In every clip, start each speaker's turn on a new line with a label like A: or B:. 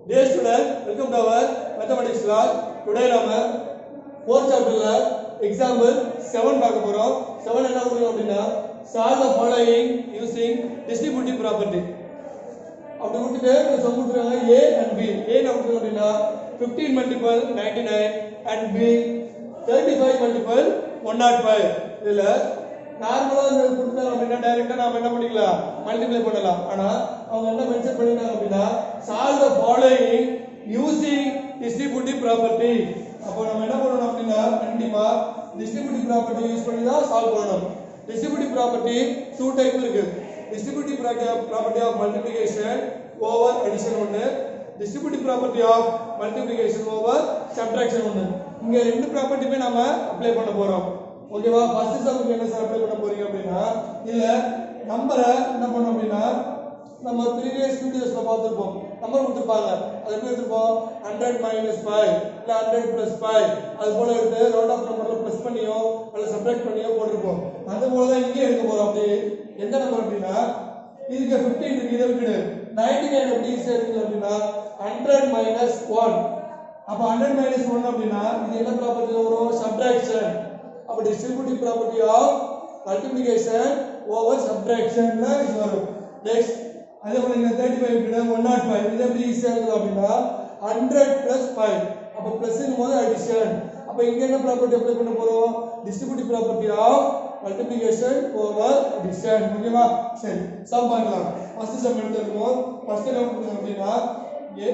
A: Dear student, welcome to our mathematics class. Today நாம fourth chapterல example 7 பார்க்க போறோம் 7 என்ன கொடுக்கணும் அப்படின்னா solve the following using distributive property அப்படி விட்டுட்டு இந்த சம் கொடுத்துருக்காங்க A and B A என்ன கொடுத்துருக்காங்க அப்படின்னா 15 multiple 99 and B 35 multiple 105 இதுல நார்மலா இந்த கொடுத்தாங்க அப்படின்னா டைரக்டா நாம என்ன பண்ணிக்கலாம் மல்டிப்ளை பண்ணலாம் ஆனா அவங்க என்ன மென்ஷன் பண்ணிருக்காங்க அப்படின்னா solve the following using distributive property அப்போ நம்ம என்ன பண்ணணும் அப்படின்னா கண்டிப்பா டிஸ்ட்ரிபியூட்டிவ் ப்ராப்பர்ட்டி யூஸ் பண்ணி தான் சால்வ் பண்ணணும் டிஸ்ட்ரிபியூட்டிவ் ப்ராப்பர்ட்டி டூ டைப் இருக்கு distributive property of multiplication over addition ஒன்று distributive property of multiplication over subtraction ஒன்று இங்க ரெண்டு ப்ராப்பர்ட்டியுமே நாம அப்ளை பண்ண போறோம் ஓகேவா ஃபர்ஸ்ட் சம்க்கு என்ன சார் அப்ளை பண்ண போறீங்க அப்படின்னா இதுல நம்பரை என்ன பண்ணோம் அப்படின்னா நம்ம ப்ரீவியஸ் வீடியோஸ்ல பார்த்திருப்போம் நம்பர் கொடுத்துருப்பாங்க அது எப்படி எடுத்துருப்போம் ஹண்ட்ரட் மைனஸ் ஃபைவ் இல்ல ஹண்ட்ரட் பிளஸ் ஃபைவ் அது போல எடுத்து ரோட் ஆஃப் நம்பர்ல பிளஸ் பண்ணியோ அல்ல சப்ராக்ட் பண்ணியோ போட்டிருப்போம் அது போல தான் இங்கே எடுக்க போறோம் அப்படி எந்த நம்பர் அப்படின்னா இதுக்கு 15 இருக்கு இதை விட்டுடு 99 எப்படி ஈஸியா இருக்குது அப்படின்னா ஹண்ட்ரட் மைனஸ் ஒன் அப்ப ஹண்ட்ரட் மைனஸ் ஒன் அப்படின்னா இது என்ன ப்ராப்பர்ட்டி வரும் சப்ட்ராக்ஷன் அப்ப distributive property of multiplication over சப்ட்ராக்ஷன்ல இது வரும் நெக்ஸ்ட் அதே போல இங்க 35 கிட்ட 105 இது எப்படி ஈஸியா இருக்குது அப்படின்னா 100 பிளஸ் 5 அப்ப பிளஸ் போது அடிஷன் அப்ப இங்க என்ன ப்ராப்பர்ட்டி அப்ளை பண்ண போறோம் distributive property of multiplication over addition ஓகேவா சரி சம் பார்க்கலாம் ஃபர்ஸ்ட் சம் எடுத்துக்கோம் ஃபர்ஸ்ட் என்ன பண்ணுங்க அப்படின்னா ஏ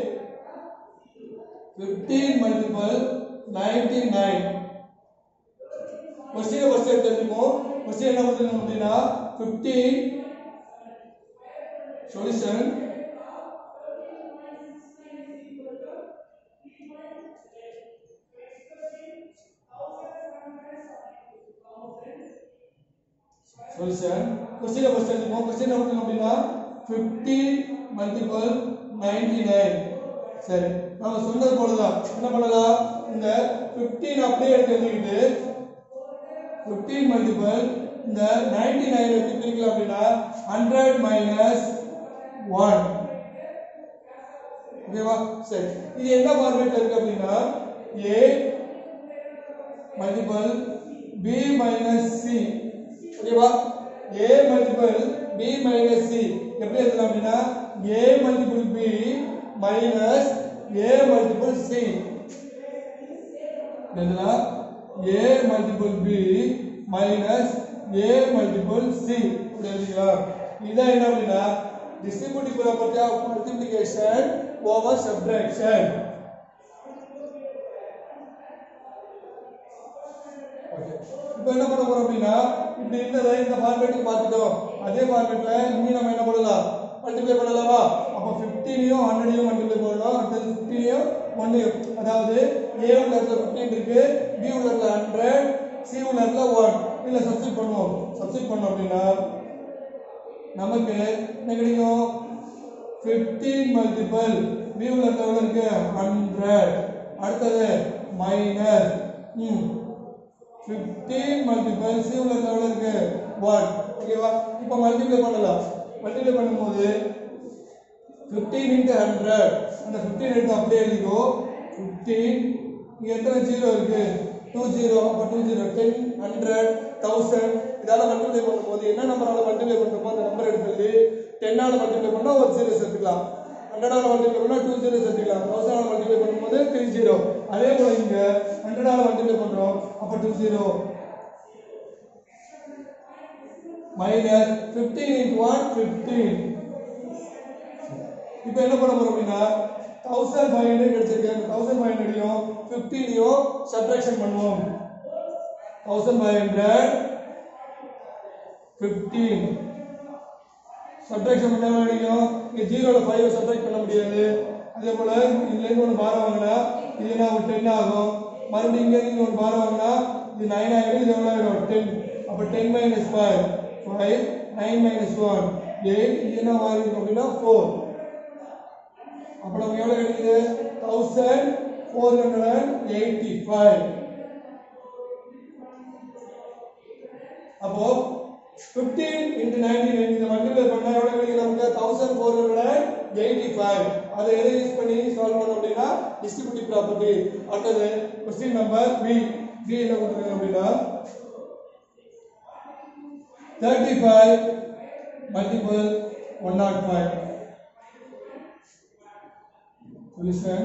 A: 15 multiple 99 கொஸ்டின் ஃபர்ஸ்ட் எடுத்துக்கோம் கொஸ்டின் என்ன கொடுத்துருக்கோம் அப்படின்னா 15 சொல்யூஷன் சொல்யூஷன் கொஸ்டின் ஃபர்ஸ்ட் எடுத்துக்கோம் கொஸ்டின் என்ன கொடுத்துருக்கோம் அப்படின்னா 15 மல்டிபிள் 99 சரி நாம சொன்னது போலதான் என்ன பண்ணலாம் இந்த 15 அப்படியே எடுத்து எழுதிக்கிட்டு 15 மல்டிபிள் இந்த 99 எப்படி பிரிக்கலாம் அப்படின்னா 100 மைனஸ் 1 ஓகேவா சரி இது என்ன ஃபார்மேட்ல இருக்கு அப்படின்னா a multiple b minus c ஓகேவா a multiple b minus c எப்படி எழுதலாம் அப்படின்னா a multiple b minus a multiple c எழுதலாம் a multiple b minus a multiple c இப்படி எழுதிக்கலாம் இதான் என்ன அப்படின்னா distributive property of multiplication over subtraction இப்போ என்ன பண்ண போறோம் அப்படின்னா இப்படி இருந்ததை இந்த ஃபார்மேட்டுக்கு பார்த்துட்டோம் அதே ஃபார்மேட்ல இங்கே நம்ம என்ன பண்ணலாம் மல்டிப்ளை பண்ணலாமா அப்போ 15யும் 100யும் மல்டிப்ளை பண்ணலாம் அடுத்தது 15யும் 1 அதாவது A உள்ள இடத்துல 15 இருக்கு B உள்ள இடத்துல 100 C உள்ள இடத்துல 1 இல்ல சப்ஸ்டிட் பண்ணுவோம் சப்ஸ்டிட் பண்ணோம் அப்படின்னா நமக்கு என்ன கிடைக்கும் 15 மல்டிபிள் B உள்ள இடத்துல எவ்வளவு இருக்கு 100 அடுத்தது மைனஸ் ம் 15 மல்டிபிள் C உள்ள இடத்துல எவ்வளவு இருக்கு 1 ஓகேவா இப்போ மல்டிப்ளை பண்ணலாம் மல்டிப்ளை பண்ணும்போது 15 into 100 அந்த 15 எடுத்து அப்படியே எழுதிக்கோ 15 இங்க எத்தனை ஜீரோ இருக்கு 2 ஜீரோ அப்ப 2 ஜீரோ 10 100 1000 இதால மல்டிப்ளை பண்ணும்போது என்ன நம்பரால மல்டிப்ளை பண்றோமோ அந்த நம்பர் எடுத்து எழுதி 10 ஆல மல்டிப்ளை பண்ணா ஒரு ஜீரோ சேர்த்துக்கலாம் 100 ஆல மல்டிப்ளை பண்ணா 2 ஜீரோ சேர்த்துக்கலாம் 1000 ஆல மல்டிப்ளை பண்ணும்போது 3 ஜீரோ அதே போல இங்க 100 ஆல மல்டிப்ளை பண்றோம் அப்ப 2 ஜீரோ மைனஸ் 15 into 1 15 இப்போ என்ன பண்ண போறோம் அப்படின்னா தௌசண்ட் ஃபைவ் ஹண்ட்ரட் கிடைச்சிருக்கு அந்த தௌசண்ட் ஃபைவ் ஹண்ட்ரடையும் ஃபிஃப்டீனையும் சப்ட்ராக்ஷன் பண்ணுவோம் thousand five hundred fifteen subtraction பண்ண கிடைக்கும் இங்கே ஜீரோவில் ஃபைவ் சப்ட்ராக்ட் பண்ண முடியாது அதே போல் இதுலேருந்து ஒன்று பாரம் வாங்கினா இது என்ன ஒரு டென் ஆகும் மறுபடியும் இங்கேருந்து இங்கே ஒரு பாரம் வாங்கினா இது நைன் ஆகிடும் இது எவ்வளோ ஆகிடும் டென் அப்போ ten minus five five nine minus one eight இது என்ன மாறி இருக்கும் அப்படின்னா ஃபோர் அப்ப நமக்கு எவ்வளவு கிடைக்குது thousand four hundred eighty five அப்போ 15 into 99 இந்த மல்டிப்ளை பண்ணா எவ்வளவு கிடைக்கும் நமக்கு 1485 எயிட்டி ஃபைவ் அதை எதை யூஸ் பண்ணி சால்வ் பண்ணோம் அப்படின்னா டிஸ்ட்ரிபியூட்டிவ் ப்ராப்பர்ட்டி அடுத்தது கொஸ்டின் நம்பர் பி பி என்ன கொடுத்துருக்காங்க அப்படின்னா thirty five multiple one nought five solution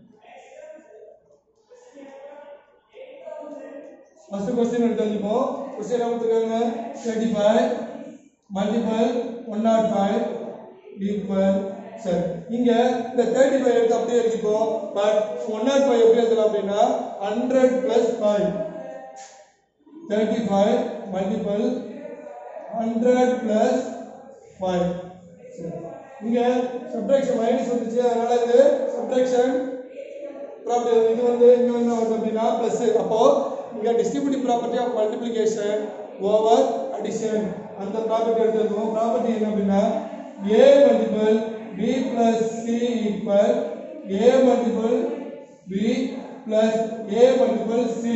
A: first question எடுத்து வச்சுப்போம் கொஸ்டின் என்ன கொடுத்துருக்காங்க thirty five multiple one nought five equal சரி இங்க இந்த தேர்ட்டி ஃபைவ் எடுத்து அப்படியே எழுதிப்போம் பட் ஒன் நாட் ஃபைவ் எப்படி எழுதலாம் அப்படின்னா hundred plus five thirty five multiple hundred plus five இங்க சப்ட்ராக்ஷன் மைனஸ் வந்துச்சு அதனால இது சப்ட்ராக்ஷன் ப்ராப்பர்ட்டி இது வந்து இங்க வந்து வருது அப்படின்னா பிளஸ் அப்போ இங்க distributive property of multiplication over addition அந்த ப்ராப்பர்ட்டி எடுத்துக்கோம் ப்ராப்பர்ட்டி என்ன அப்படின்னா a multiple b plus c equal a multiple b plus a multiple c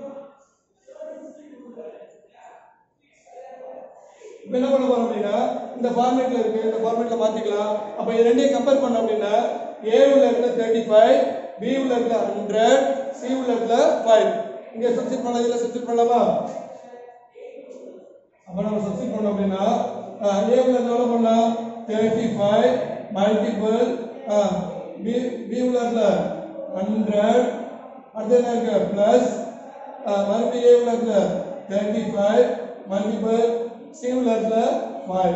A: இப்போ என்ன பண்ண போறோம் அப்படின்னா இந்த ஃபார்மேட்ல இருக்கு இந்த ஃபார்மேட்ல மாத்திக்கலாம் அப்ப இது ரெண்டையும் கம்பேர் பண்ணோம் அப்படின்னா A உள்ள இருக்கிற தேர்ட்டி ஃபைவ் பி உள்ள இருக்கிற ஹண்ட்ரட் சி உள்ள இருக்கிற ஃபைவ் இங்க சப்ஸ்டிட் பண்ணலாம் இதுல சப்ஸ்டிட் பண்ணலாமா அப்ப நம்ம சப்ஸ்டிட் பண்ணோம் அப்படின்னா ஏ உள்ள எவ்வளோ பண்ணலாம் thirty five multiple B B உள்ள இருக்கிற ஹண்ட்ரட் அடுத்து என்ன இருக்கு பிளஸ் மறுபடியும் ஏ உள்ள இருக்கிற தேர்ட்டி ஃபைவ் மல்டிபிள் சி உள்ள இருக்கிற ஃபைவ்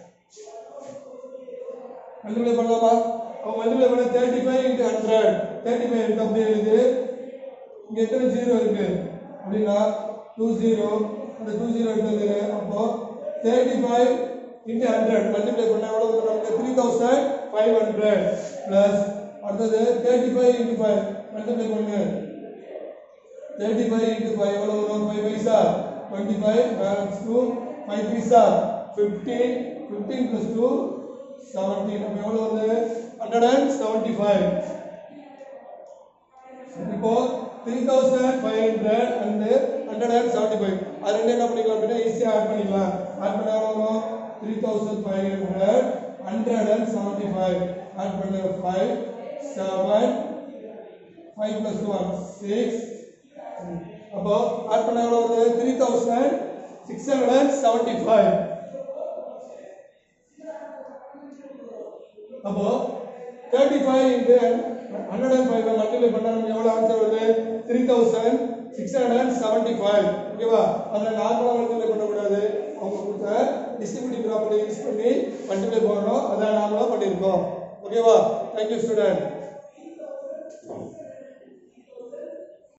A: மல்டிப்ளை பண்ணலாமா அப்போ மல்டிப்ளை பண்ண thirty five into hundred thirty five இருக்கு அப்படியே இருக்குது இங்க எத்தனை ஜீரோ இருக்கு அப்படின்னா டூ ஜீரோ அந்த டூ ஜீரோ எடுத்தது அப்போ thirty five into hundred multiply பண்ண எவ்வளோ வரும் நமக்கு three thousand five hundred plus அடுத்தது thirty five into five multiply பண்ணு தேர்ட்டி ஃபைவ் இன்ட்டு ஃபைவ் எவ்வளோ வரும் five paisa twenty five balance two five paisa fifteen fifteen plus two seventeen அப்போ எவ்வளோ வந்து ஹண்ட்ரட் அண்ட் செவன்ட்டி ஃபைவ் இப்போ three thousand five hundred and hundred and seventy five அது ரெண்டு என்ன பண்ணிக்கலாம் அப்படின்னா ஈஸியாக ஆட் பண்ணிக்கலாம் ஆட் பண்ண எவ்வளோ வரும் three thousand five hundred hundred and seventy five add பண்ண five seven five plus one six அப்போ ஆட் பண்ண எவ்வளோ வருது three thousand six hundred and seventy five அப்போ thirty five into hundred and five multiply பண்ணால் நமக்கு எவ்வளோ ஆன்சர் வருது three thousand six hundred and seventy five ஓகேவா அதில் நார்மலாக மல்டிப்ளை பண்ணக்கூடாது அவங்க கொடுத்த டிஸ்ட்ரிபியூட்டிவ் ப்ராப்பர்ட்டி யூஸ் பண்ணி மல்டிப்ளை பண்ணணும் அதான் நார்மலாக பண்ணியிருக்கோம் ஓகேவா தேங்க்யூ ஸ்டூடெண்ட்